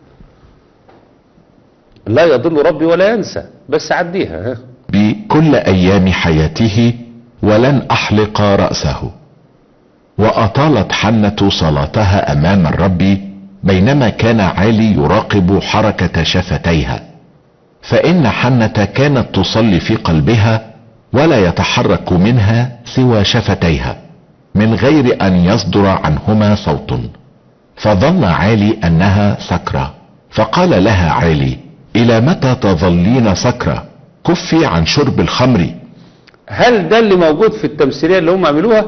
لا يضل ربي ولا ينسى بس عديها ها بكل أيام حياته ولن أحلق رأسه وأطالت حنة صلاتها أمام الرب بينما كان عالي يراقب حركة شفتيها فإن حنة كانت تصلي في قلبها ولا يتحرك منها سوى شفتيها من غير أن يصدر عنهما صوت فظن عالي أنها سكرة فقال لها عالي إلى متى تظلين سكرة كفي عن شرب الخمر هل ده اللي موجود في التمثيلية اللي هم عملوها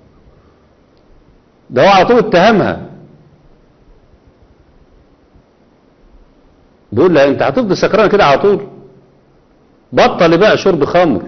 ده هو على طول اتهمها بيقول لها انت هتفضل سكرانه كده على طول بطل بقى شرب خمر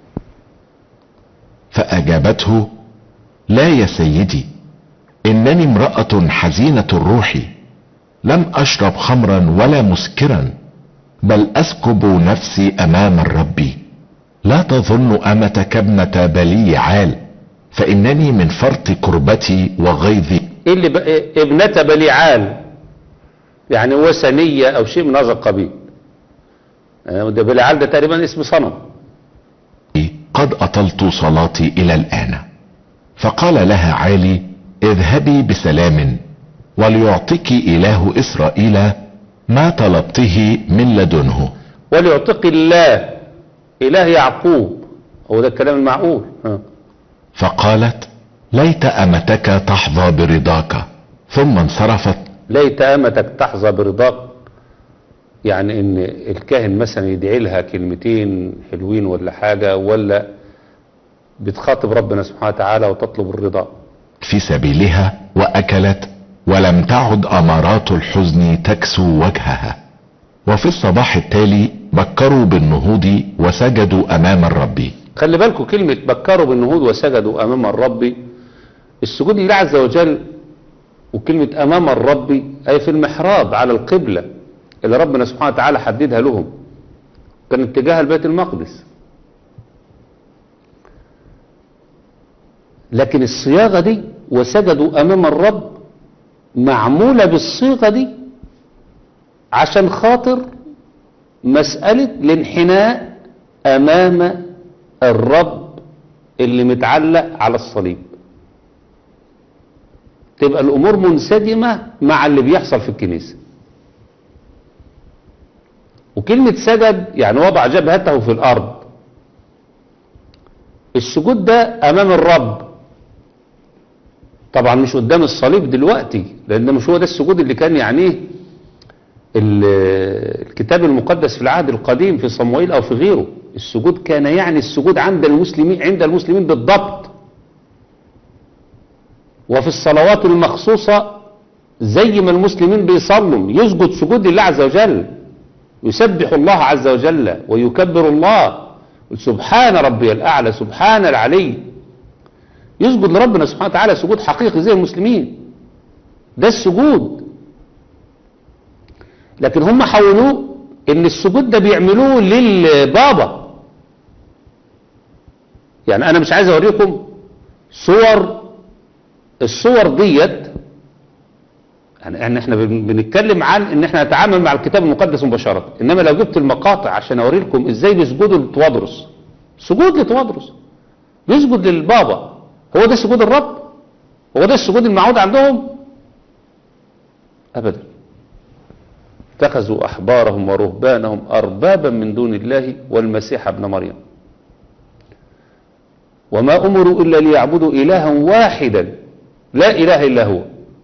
فأجابته لا يا سيدي إنني امرأة حزينة الروح لم أشرب خمرا ولا مسكرا بل أسكب نفسي أمام الرب لا تظن أمتك ابنة بلي عال فإنني من فرط كربتي وغيظي ايه اللي بقى ابنة بليعال يعني وثنية او شيء من هذا القبيل آه، ده بليعال ده تقريبا اسم صنم قد أطلت صلاتي إلى الآن فقال لها عالي اذهبي بسلام وليعطيك إله إسرائيل ما طلبته من لدنه وليعتق الله اله يعقوب هو ده الكلام المعقول ها. فقالت ليت أمتك تحظى برضاك ثم انصرفت ليت امتك تحظى برضاك يعني ان الكاهن مثلا يدعي لها كلمتين حلوين ولا حاجة ولا بتخاطب ربنا سبحانه وتعالى وتطلب الرضا في سبيلها وأكلت ولم تعد أمارات الحزن تكسو وجهها وفي الصباح التالي بكروا بالنهوض وسجدوا أمام الرب خلي بالكم كلمة بكروا بالنهوض وسجدوا أمام الرب السجود لله عز وجل وكلمة أمام الرب أي في المحراب على القبلة اللي ربنا سبحانه وتعالى حددها لهم كان اتجاه البيت المقدس لكن الصياغة دي وسجدوا أمام الرب معمولة بالصيغة دي عشان خاطر مسألة الانحناء أمام الرب اللي متعلق على الصليب تبقى الأمور منسجمة مع اللي بيحصل في الكنيسة وكلمة سجد يعني وضع جبهته في الأرض السجود ده أمام الرب طبعا مش قدام الصليب دلوقتي لأن مش هو ده السجود اللي كان يعنيه ال- الكتاب المقدس في العهد القديم في صموئيل أو في غيره السجود كان يعني السجود عند المسلمين عند المسلمين بالضبط وفي الصلوات المخصوصة زي ما المسلمين بيصلوا يسجد سجود لله عز وجل يسبح الله عز وجل ويكبر الله سبحان ربي الأعلى سبحان العلي يسجد لربنا سبحانه وتعالى سجود حقيقي زي المسلمين ده السجود لكن هم حولوه ان السجود ده بيعملوه للبابا يعني انا مش عايز اوريكم صور الصور ديت يعني يعني احنا بن- بنتكلم عن ان احنا نتعامل مع الكتاب المقدس مباشرة انما لو جبت المقاطع عشان اوري لكم ازاي بيسجدوا لتوادرس سجود لتوادرس بيسجد للبابا هو ده سجود الرب هو ده السجود المعهود عندهم ابدا اتخذوا احبارهم ورهبانهم اربابا من دون الله والمسيح ابن مريم وما امروا الا ليعبدوا الها واحدا لا اله الا هو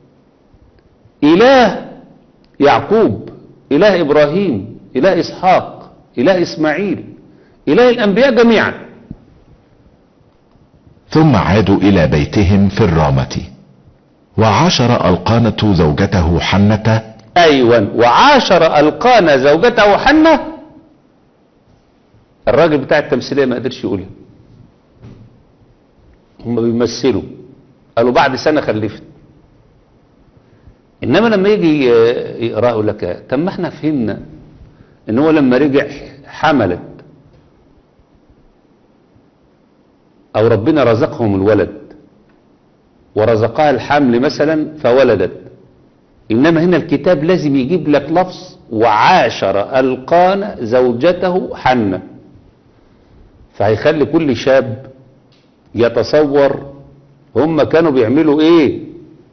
إله يعقوب إله إبراهيم إله إسحاق إله إسماعيل إله الأنبياء جميعا ثم عادوا الى بيتهم في الرامة وعاشر القانة زوجته حنة أيوة وعاشر ألقانا زوجته حنة الراجل بتاع التمثيلية ما قدرش يقولها هم بيمثلوا قالوا بعد سنة خلفت إنما لما يجي يقرأ يقول لك طب ما احنا فهمنا إن هو لما رجع حملت أو ربنا رزقهم الولد ورزقها الحمل مثلا فولدت إنما هنا الكتاب لازم يجيب لك لفظ وعاشر ألقان زوجته حنة فهيخلي كل شاب يتصور هم كانوا بيعملوا ايه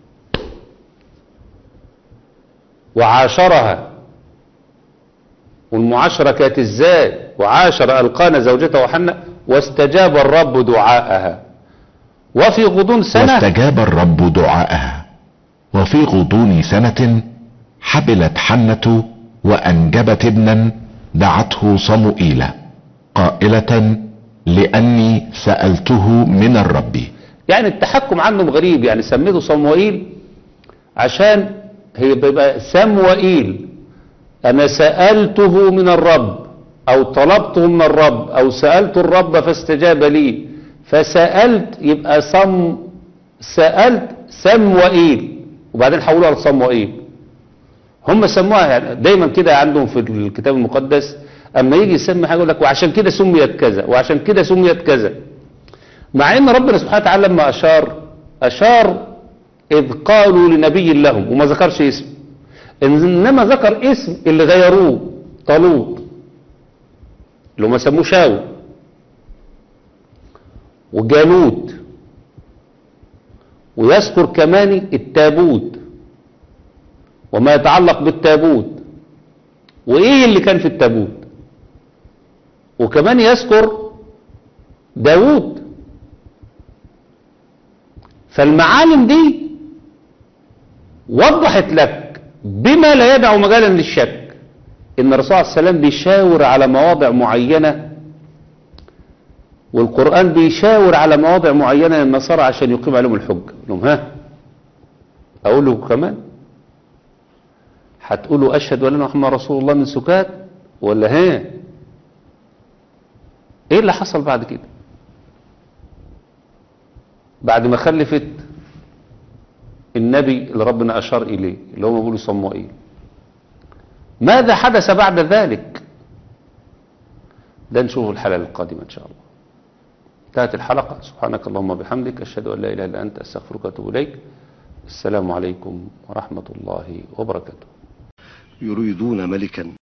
وعاشرها والمعاشرة كانت ازاي وعاشر ألقان زوجته حنة واستجاب الرب دعاءها وفي غضون سنة واستجاب الرب دعاءها وفي غضون سنة حبلت حنة وأنجبت ابنا دعته صموئيل قائلة لأني سألته من الرب يعني التحكم عنهم غريب يعني سميته صموئيل عشان هي بيبقى سموئيل أنا سألته من الرب أو طلبته من الرب أو سألت الرب فاستجاب لي فسألت يبقى صم سألت سموئيل وبعدين حولوها لصموئيل هم سموها يعني دايما كده عندهم في الكتاب المقدس اما يجي يسمي حاجه يقول لك وعشان كده سميت كذا وعشان كده سميت كذا مع ان ربنا سبحانه وتعالى لما اشار اشار اذ قالوا لنبي لهم وما ذكرش اسم انما ذكر اسم اللي غيروه طالوت اللي هم سموه شاول وجالوت ويذكر كمان التابوت وما يتعلق بالتابوت وايه اللي كان في التابوت وكمان يذكر داوود فالمعالم دي وضحت لك بما لا يدع مجالا للشك ان الرسول عليه السلام بيشاور على مواضع معينة والقرآن بيشاور على مواضع معينة للنصارى عشان يقيم عليهم الحجة لهم ها اقول له كمان هتقولوا اشهد ان محمد رسول الله من سكات ولا ها ايه اللي حصل بعد كده بعد ما خلفت النبي اللي ربنا اشار اليه اللي هو بيقولوا صموئيل ماذا حدث بعد ذلك ده نشوفه الحلقه القادمه ان شاء الله انتهت الحلقه سبحانك اللهم وبحمدك اشهد ان لا اله الا انت استغفرك واتوب اليك السلام عليكم ورحمه الله وبركاته يريدون ملكا